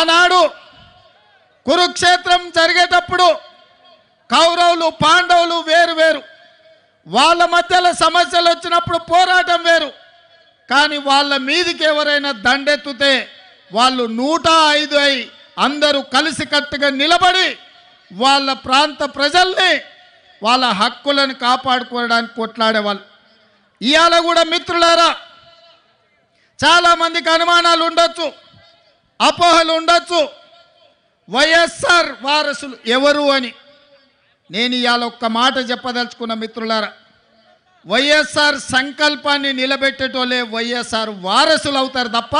ఆనాడు కురుక్షేత్రం జరిగేటప్పుడు కౌరవులు పాండవులు వేరు వేరు వాళ్ళ మధ్యలో సమస్యలు వచ్చినప్పుడు పోరాటం వేరు కానీ వాళ్ళ మీదికి ఎవరైనా దండెత్తుతే వాళ్ళు నూట ఐదు అయి అందరూ కలిసికట్టుగా నిలబడి వాళ్ళ ప్రాంత ప్రజల్ని వాళ్ళ హక్కులను కాపాడుకోవడానికి కొట్లాడేవాళ్ళు ఇవాళ కూడా మిత్రులారా చాలామందికి అనుమానాలు ఉండొచ్చు అపోహలు ఉండొచ్చు వైఎస్ఆర్ వారసులు ఎవరు అని నేను ఇవాళ ఒక్క మాట చెప్పదలుచుకున్న మిత్రులారా వైఎస్ఆర్ సంకల్పాన్ని నిలబెట్టేటోలే వైఎస్ఆర్ వారసులు అవుతారు తప్ప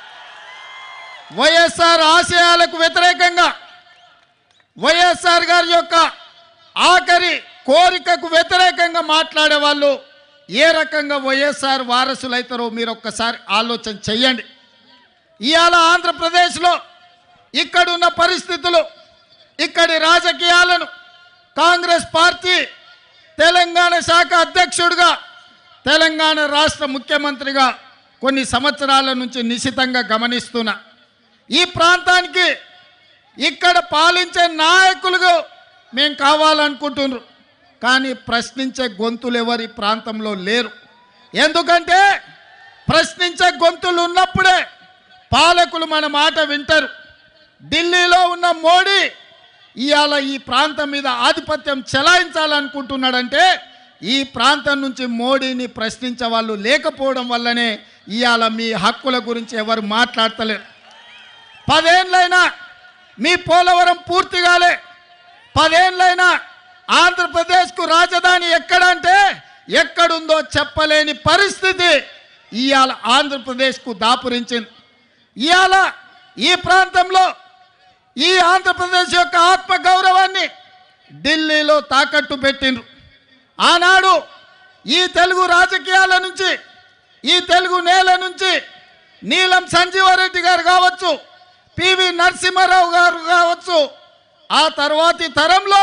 వైఎస్ఆర్ ఆశయాలకు వ్యతిరేకంగా వైఎస్ఆర్ గారి యొక్క ఆఖరి కోరికకు వ్యతిరేకంగా మాట్లాడే వాళ్ళు ఏ రకంగా వైఎస్ఆర్ వారసులు అవుతారో మీరు ఒక్కసారి ఆలోచన చెయ్యండి ఇవాళ ఆంధ్రప్రదేశ్లో ఇక్కడున్న పరిస్థితులు ఇక్కడి రాజకీయాలను కాంగ్రెస్ పార్టీ తెలంగాణ శాఖ అధ్యక్షుడిగా తెలంగాణ రాష్ట్ర ముఖ్యమంత్రిగా కొన్ని సంవత్సరాల నుంచి నిశితంగా గమనిస్తున్నా ఈ ప్రాంతానికి ఇక్కడ పాలించే నాయకులుగా మేము కావాలనుకుంటున్నారు కానీ ప్రశ్నించే గొంతులు ఎవరు ఈ ప్రాంతంలో లేరు ఎందుకంటే ప్రశ్నించే గొంతులు ఉన్నప్పుడే పాలకులు మన మాట వింటారు ఢిల్లీలో ఉన్న మోడీ ఇవాళ ఈ ప్రాంతం మీద ఆధిపత్యం చెలాయించాలనుకుంటున్నాడంటే ఈ ప్రాంతం నుంచి మోడీని ప్రశ్నించే వాళ్ళు లేకపోవడం వల్లనే ఇవాళ మీ హక్కుల గురించి ఎవరు మాట్లాడతలేరు పదేళ్ళైనా మీ పోలవరం పూర్తి కాలే పదేళ్ళైనా ఆంధ్రప్రదేశ్కు రాజధాని ఎక్కడంటే ఎక్కడుందో చెప్పలేని పరిస్థితి ఇవాళ ఆంధ్రప్రదేశ్కు దాపురించింది ఇవాళ ఈ ప్రాంతంలో ఈ ఆంధ్రప్రదేశ్ యొక్క ఆత్మ గౌరవాన్ని ఢిల్లీలో తాకట్టు పెట్టిండ్రు ఆనాడు ఈ తెలుగు రాజకీయాల నుంచి ఈ తెలుగు నేల నుంచి నీలం సంజీవారెడ్డి గారు కావచ్చు పివి నరసింహారావు గారు కావచ్చు ఆ తర్వాతి తరంలో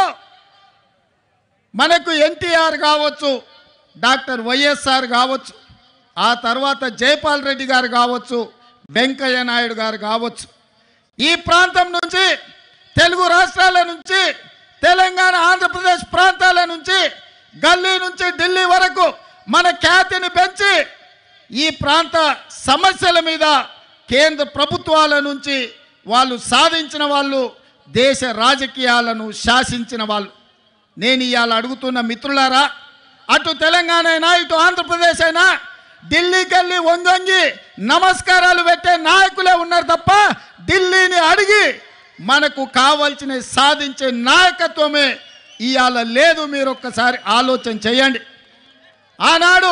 మనకు ఎన్టీఆర్ కావచ్చు డాక్టర్ వైఎస్ఆర్ కావచ్చు ఆ తర్వాత జైపాల్ రెడ్డి గారు కావచ్చు వెంకయ్య నాయుడు గారు కావచ్చు ఈ ప్రాంతం నుంచి తెలుగు రాష్ట్రాల నుంచి తెలంగాణ ఆంధ్రప్రదేశ్ ప్రాంతాల నుంచి గల్లీ నుంచి ఢిల్లీ వరకు మన ఖ్యాతిని పెంచి ఈ ప్రాంత సమస్యల మీద కేంద్ర ప్రభుత్వాల నుంచి వాళ్ళు సాధించిన వాళ్ళు దేశ రాజకీయాలను శాసించిన వాళ్ళు నేను ఇవాళ అడుగుతున్న మిత్రులారా అటు తెలంగాణ అయినా ఇటు ఆంధ్రప్రదేశ్ అయినా ఢిల్లీకి వెళ్ళి వంగొంగి నమస్కారాలు పెట్టే నాయకులే ఉన్నారు తప్ప ఢిల్లీని అడిగి మనకు కావాల్సిన సాధించే నాయకత్వమే ఇవాళ లేదు మీరు ఒక్కసారి ఆలోచన చేయండి ఆనాడు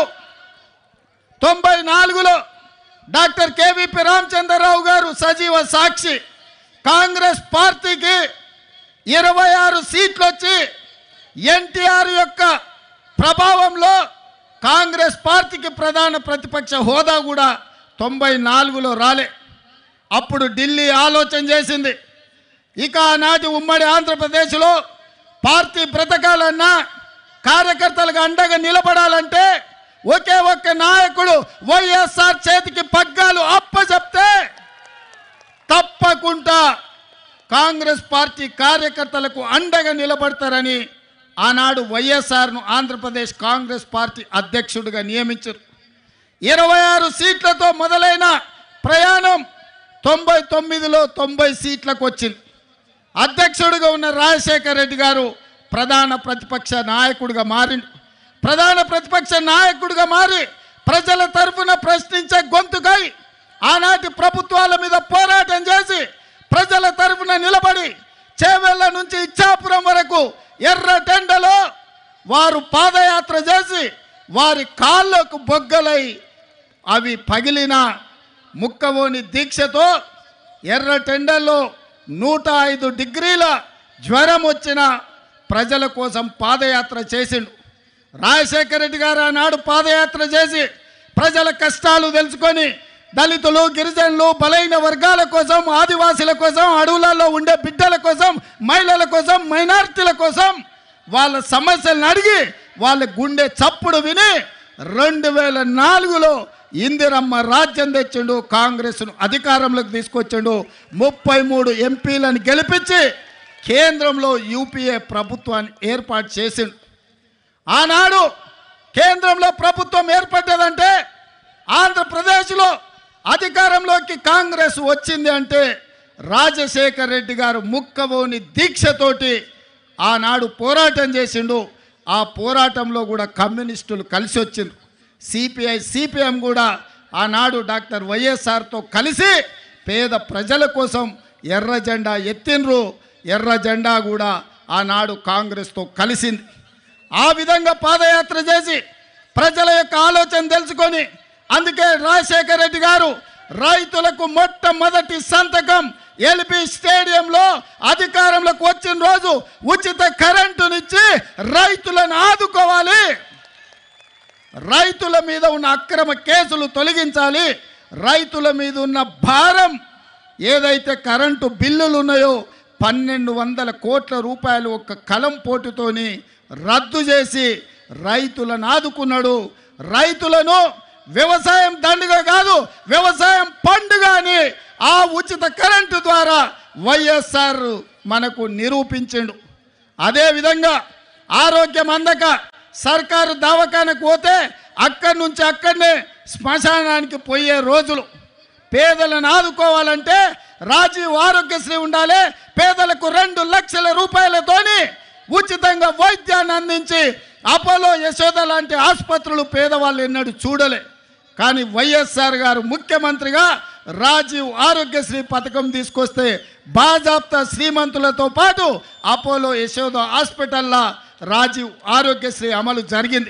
తొంభై నాలుగులో డాక్టర్ కేవీపీ రామచంద్రరావు గారు సజీవ సాక్షి కాంగ్రెస్ పార్టీకి ఇరవై ఆరు సీట్లు వచ్చి ఎన్టీఆర్ యొక్క ప్రభావంలో కాంగ్రెస్ పార్టీకి ప్రధాన ప్రతిపక్ష హోదా కూడా తొంభై నాలుగులో రాలే అప్పుడు ఢిల్లీ ఆలోచన చేసింది ఇక ఆనాటి ఉమ్మడి ఆంధ్రప్రదేశ్లో పార్టీ బ్రతకాలన్నా కార్యకర్తలకు అండగా నిలబడాలంటే ఒకే ఒక్క నాయకుడు వైఎస్ఆర్ చేతికి పగ్గాలు అప్పచెప్తే తప్పకుండా కాంగ్రెస్ పార్టీ కార్యకర్తలకు అండగా నిలబడతారని ఆనాడు వైఎస్ఆర్ను ఆంధ్రప్రదేశ్ కాంగ్రెస్ పార్టీ అధ్యక్షుడిగా నియమించారు ఇరవై ఆరు సీట్లతో మొదలైన ప్రయాణం తొంభై తొమ్మిదిలో తొంభై సీట్లకు వచ్చింది అధ్యక్షుడిగా ఉన్న రాజశేఖర రెడ్డి గారు ప్రధాన ప్రతిపక్ష నాయకుడిగా మారిండు ప్రధాన ప్రతిపక్ష నాయకుడిగా మారి ప్రజల తరఫున ప్రశ్నించే గొంతుకై ఆనాటి ప్రభుత్వాల మీద పోరాటం చేసి ప్రజల తరఫున నిలబడి చేవెళ్ళ నుంచి ఇచ్చాపురం వరకు ఎర్ర టెండలో వారు పాదయాత్ర చేసి వారి కాళ్ళకు బొగ్గలై అవి పగిలిన ముక్కవోని దీక్షతో ఎర్ర టెండల్లో నూట ఐదు డిగ్రీల జ్వరం వచ్చిన ప్రజల కోసం పాదయాత్ర చేసిండు రాజశేఖర రెడ్డి గారు ఆనాడు పాదయాత్ర చేసి ప్రజల కష్టాలు తెలుసుకొని దళితులు గిరిజనులు బలైన వర్గాల కోసం ఆదివాసుల కోసం అడవులలో ఉండే బిడ్డల కోసం మహిళల కోసం మైనారిటీల కోసం వాళ్ళ సమస్యలను అడిగి వాళ్ళ గుండె చప్పుడు విని రెండు వేల నాలుగులో ఇందిరమ్మ రాజ్యం తెచ్చిండు కాంగ్రెస్ను అధికారంలోకి తీసుకొచ్చిండు ముప్పై మూడు ఎంపీలను గెలిపించి కేంద్రంలో యూపీఏ ప్రభుత్వాన్ని ఏర్పాటు చేసిండు ఆనాడు కేంద్రంలో ప్రభుత్వం ఏర్పడ్డదంటే ఆంధ్రప్రదేశ్లో అధికారంలోకి కాంగ్రెస్ వచ్చింది అంటే రాజశేఖర్ రెడ్డి గారు ముక్కవోని దీక్షతోటి ఆనాడు పోరాటం చేసిండు ఆ పోరాటంలో కూడా కమ్యూనిస్టులు కలిసి వచ్చిండ్రు సిపిఐ సిపిఎం కూడా ఆనాడు డాక్టర్ వైఎస్ఆర్తో కలిసి పేద ప్రజల కోసం ఎర్ర జెండా ఎత్తిండ్రు ఎర్ర జెండా కూడా ఆనాడు కాంగ్రెస్తో కలిసింది ఆ విధంగా పాదయాత్ర చేసి ప్రజల యొక్క ఆలోచన తెలుసుకొని అందుకే రాజశేఖర రెడ్డి గారు రైతులకు మొట్టమొదటి సంతకం ఎల్బి స్టేడియంలో అధికారంలోకి వచ్చిన రోజు ఉచిత కరెంటునిచ్చి రైతులను ఆదుకోవాలి రైతుల మీద ఉన్న అక్రమ కేసులు తొలగించాలి రైతుల మీద ఉన్న భారం ఏదైతే కరెంటు బిల్లులు ఉన్నాయో పన్నెండు వందల కోట్ల రూపాయలు ఒక కలం పోటుతోని రద్దు చేసి రైతులను ఆదుకున్నాడు రైతులను వ్యవసాయం దండుగ కాదు వ్యవసాయం పండుగ అని ఆ ఉచిత కరెంటు ద్వారా వైఎస్ఆర్ మనకు నిరూపించిండు అదేవిధంగా ఆరోగ్యం అందక సర్కారు దవాఖానకు పోతే అక్కడి నుంచి అక్కడనే శ్మశానానికి పోయే రోజులు పేదలను ఆదుకోవాలంటే రాజీవ్ ఆరోగ్యశ్రీ ఉండాలి పేదలకు రెండు లక్షల రూపాయలతోని ఉచితంగా వైద్యాన్ని అందించి అపోలో యశోద లాంటి ఆసుపత్రులు పేదవాళ్ళు ఎన్నడూ చూడలే కానీ వైఎస్ఆర్ గారు ముఖ్యమంత్రిగా రాజీవ్ ఆరోగ్యశ్రీ పథకం తీసుకొస్తే బాజాప్తా శ్రీమంతులతో పాటు అపోలో యశోద హాస్పిటల్లో రాజీవ్ ఆరోగ్యశ్రీ అమలు జరిగింది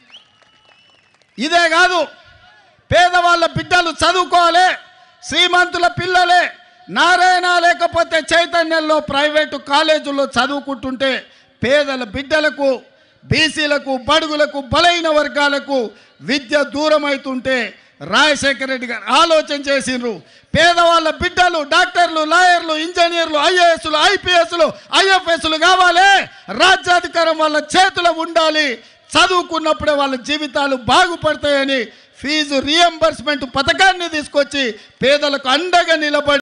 ఇదే కాదు పేదవాళ్ళ బిడ్డలు చదువుకోవాలి శ్రీమంతుల పిల్లలే నారాయణ లేకపోతే చైతన్యంలో ప్రైవేటు కాలేజీల్లో చదువుకుంటుంటే పేదల బిడ్డలకు బీసీలకు బడుగులకు బలైన వర్గాలకు విద్య దూరం అవుతుంటే రాజశేఖర రెడ్డి గారు ఆలోచన చేసిండ్రు పేదవాళ్ళ బిడ్డలు డాక్టర్లు లాయర్లు ఇంజనీర్లు ఐఏఎస్లు ఐపీఎస్లు ఐఎఫ్ఎస్లు కావాలి రాజ్యాధికారం వాళ్ళ చేతిలో ఉండాలి చదువుకున్నప్పుడే వాళ్ళ జీవితాలు బాగుపడతాయని ఫీజు రియంబర్స్మెంట్ పథకాన్ని తీసుకొచ్చి పేదలకు అండగా నిలబడి